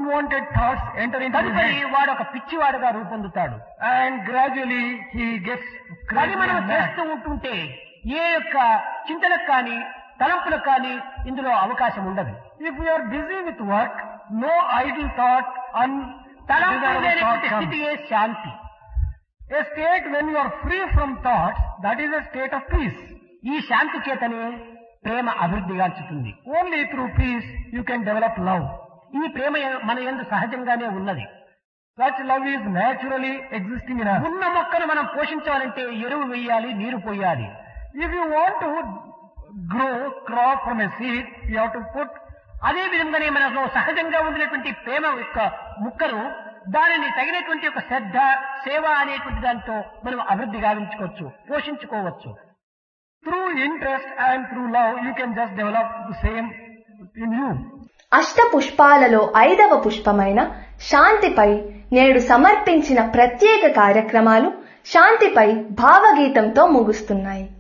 unwanted thoughts enter into his తదుపరి head. వాడు ఒక పిచ్చివాడుగా రూపొందుతాడు And gradually he gets అది crazy మనం and mad. చేస్తూ ఉంటుంటే ఏ యొక్క చింతలకు కానీ తలంపులకు కానీ ఇందులో అవకాశం ఉండదు If we are busy with work, no idle thought, తలంపులు undesirable thought లేనటువంటి comes. స్థితియే Shanti A state when you are free from thoughts, that is a state of peace. ఈ శాంతి చేతనే ప్రేమ అభివృద్ధిగాంచుతుంది Only through peace you can develop love. ఈ ప్రేమ మన యందు సహజంగానే ఉన్నది Such love is naturally existing in us. ఉన్న మొక్కను మనం పోషించాలంటే ఎరువు వేయాలి నీరు పోయాలి If you want to grow crop from a seed, you have to put అదే విధంగానే మనకు సహజంగా ఉండినటువంటి ప్రేమ యొక్క ముక్కను దానిని తగినటువంటి ఒక శ్రద్ధ సేవ అనేటువంటి దాంతో మనం అభివృద్ధి గావించుకోవచ్చు పోషించుకోవచ్చు through interest and through love, you can just develop the same in you. అష్ట పుష్పాలలో ఐదవ పుష్పమైన శాంతిపై నేడు సమర్పించిన ప్రత్యేక కార్యక్రమాలు శాంతిపై భావగీతంతో ముగుస్తున్నాయి